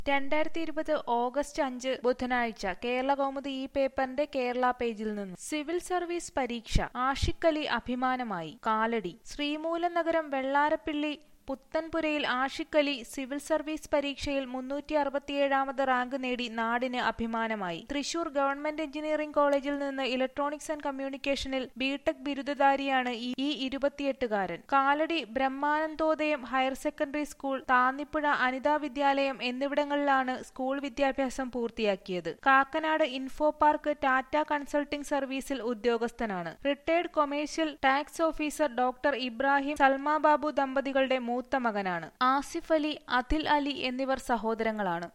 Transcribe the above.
രണ്ടായിരത്തി ഇരുപത് ഓഗസ്റ്റ് അഞ്ച് ബുധനാഴ്ച കേരള കൗമുദി ഈ പേപ്പറിന്റെ കേരള പേജിൽ നിന്ന് സിവിൽ സർവീസ് പരീക്ഷ ആഷിക്കലി അഭിമാനമായി Kalady Sreemoolanagaram Vellarappilly Puthanpurayil Ashiqali civil service പരീക്ഷയിൽ മുന്നൂറ്റി അറുപത്തിയേഴാമത് റാങ്ക് നേടി നാടിന് അഭിമാനമായി തൃശൂർ ഗവൺമെന്റ് എഞ്ചിനീയറിംഗ് കോളേജിൽ നിന്ന് ഇലക്ട്രോണിക്സ് ആൻഡ് കമ്മ്യൂണിക്കേഷനിൽ ബിടെക് ബിരുദധാരിയാണ് ഈ ഈ ഇരുപത്തിയെട്ടുകാരൻ Kalady Brahmanandodayam higher secondary school Thannippuzha Anitha Vidyalayam എന്നിവിടങ്ങളിലാണ് സ്കൂൾ വിദ്യാഭ്യാസം പൂർത്തിയാക്കിയത് Kakkanad info park Tata consulting സർവീസിൽ ഉദ്യോഗസ്ഥനാണ് retired commercial tax officer doctor Ibrahim Salma Babu ദമ്പതികളുടെ മൂത്ത മകനാണ് ആസിഫ് അലി അദിൽ അലി എന്നിവർ സഹോദരങ്ങളാണ്